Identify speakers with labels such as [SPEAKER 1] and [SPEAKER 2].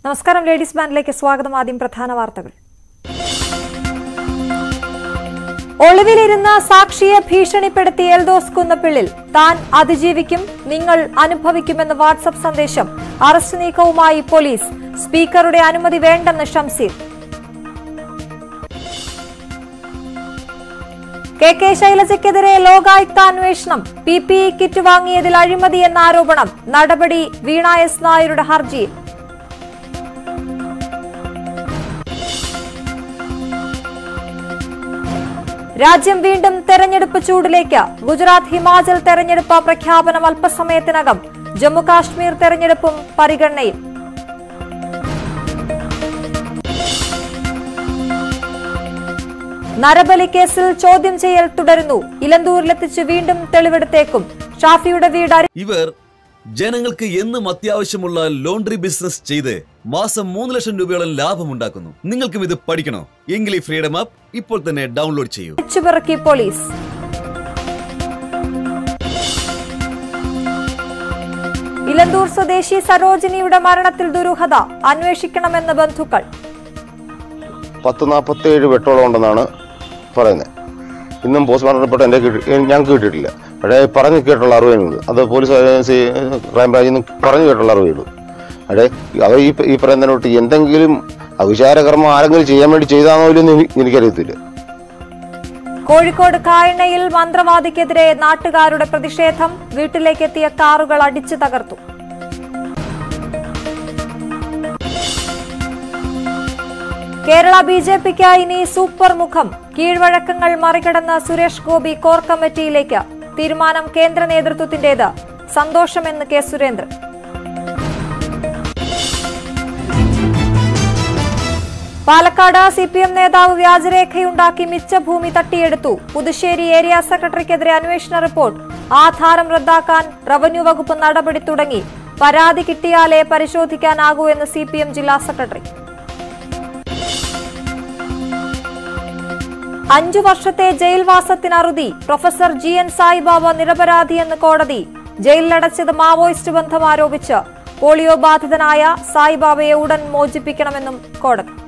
[SPEAKER 1] നമസ്കാരം ലേഡീസ് ബാൻഡിലേക്ക് സ്വാഗതം ആദ്യം പ്രധാന വാർത്തകൾ ഒളിവിലിരുന്ന സാക്ഷിയെ ഭീഷണിപ്പെടുത്തി എൽദോസ് കുന്നപ്പിള്ളിൽ താൻ അതിജീവിക്കും നിങ്ങൾ അനുഭവിക്കുമെന്ന് വാട്സപ്പ് സന്ദേശം അറസ്റ്റ് നീക്കവുമായി പോലീസ് സ്പീക്കറുടെ അനുമതി വേണ്ടെന്ന് ഷംസീർ കെ കെ ശൈലജയ്ക്കെതിരെ ലോകായുക്ത അന്വേഷണം പി പി ഇ കിറ്റ് വാങ്ങിയതിൽ അഴിമതി എന്ന ആരോപണം നടപടി വീണ എസ് നായരുടെ ഹർജിയിൽ രാജ്യം വീണ്ടും തെരഞ്ഞെടുപ്പ് ചൂടിലേക്ക് ഗുജറാത്ത് ഹിമാചൽ തെരഞ്ഞെടുപ്പ് പ്രഖ്യാപനം അല്പസമയത്തിനകം ജമ്മുകാശ്മീർ തെരഞ്ഞെടുപ്പും പരിഗണനയിൽ നരബലി കേസിൽ ചോദ്യം ചെയ്യൽ തുടരുന്നു ഇലന്തൂരിലെത്തിച്ച് വീണ്ടും തെളിവെടുത്തേക്കും ഷാഫിയുടെ വീട് അരി-
[SPEAKER 2] ഇവർ ജനങ്ങൾക്ക് എന്നും അത്യാവശ്യമുള്ള ലോണ്ടറി ബിസിനസ് ചെയ്ത് മാസം മൂന്ന് ലക്ഷം രൂപയോളം ലാഭമുണ്ടാക്കുന്നു നിങ്ങൾക്കും ഇത് പഠിക്കണോ എങ്കിൽ ഈ ഫ്രീഡം ആപ്പ് ഇപ്പോൾ തന്നെ ഡൗൺലോഡ് ചെയ്യൂ
[SPEAKER 1] അരിച്ചുപിറക്കി പോലീസ് ഇലന്തൂർ സ്വദേശി സരോജിനിയുടെ മരണത്തിൽ ദുരൂഹത അന്വേഷിക്കണമെന്ന് ബന്ധുക്കൾ
[SPEAKER 3] പത്ത് നാൽപ്പത്തേഴ് വെട്ടോളം ഉണ്ടെന്നാണ് പറയുന്നത് ഇന്നും പോസ്റ്റ്മോർട്ടം റിപ്പോർട്ട് എൻ്റെ കിട്ടി ഞങ്ങൾക്ക് കിട്ടിയിട്ടില്ല പക്ഷേ പറഞ്ഞു കേട്ടുള്ള അറിവുണ്ട് അത് പോലീസ് ഏജൻസി ക്രൈംബ്രാഞ്ചിൽ നിന്ന് പറഞ്ഞു കേട്ടുള്ള അറിവുള്ളൂ അതെ അവർ ഈ ഈ പറയുന്നതിനോട്ട് എന്തെങ്കിലും അവിചാരകർമ്മം ആരെങ്കിലും ചെയ്യാൻ വേണ്ടി ചെയ്താണോ ഇല്ലെന്ന് എനി- എനിക്കറിയത്തില്ല
[SPEAKER 1] കോഴിക്കോട് കായണ്ണയിൽ മന്ത്രവാദിക്കെതിരെ നാട്ടുകാരുടെ പ്രതിഷേധം വീട്ടിലേക്കെത്തിയ കാറുകൾ അടിച്ചു തകർത്തു കേരള ബി ജെ പിക്ക് ഇനി സൂപ്പർ മുഖം കീഴ്വഴക്കങ്ങൾ മറികടന്ന സുരേഷ് ഗോപി കോർ കമ്മിറ്റിയിലേക്ക് തീരുമാനം കേന്ദ്ര നേതൃത്വത്തിന്റേത് സന്തോഷമെന്ന് K Surendran Palakkad C P M നേതാവ് വ്യാജരേഖയുണ്ടാക്കി മിച്ച ഭൂമി തട്ടിയെടുത്തു പുതുശ്ശേരി ഏരിയ സെക്രട്ടറിക്കെതിരെ അന്വേഷണ റിപ്പോർട്ട് ആധാരം റദ്ദാക്കാൻ റവന്യൂ വകുപ്പ് നടപടി തുടങ്ങി പരാതി കിട്ടിയാലേ പരിശോധിക്കാനാകൂ എന്ന് സി പി എം ജില്ലാ സെക്രട്ടറി അഞ്ചു വർഷത്തെ ജയിൽവാസത്തിന് അറുതി പ്രൊഫസർ ജി എൻ സായിബാബ നിരപരാധിയെന്ന് കോടതി ജയിലിലടച്ചത് മാവോയിസ്റ്റ് ബന്ധം ആരോപിച്ച് പോളിയോ ബാധിതനായ സായിബാബയെ ഉടൻ മോചിപ്പിക്കണമെന്നും കോടതി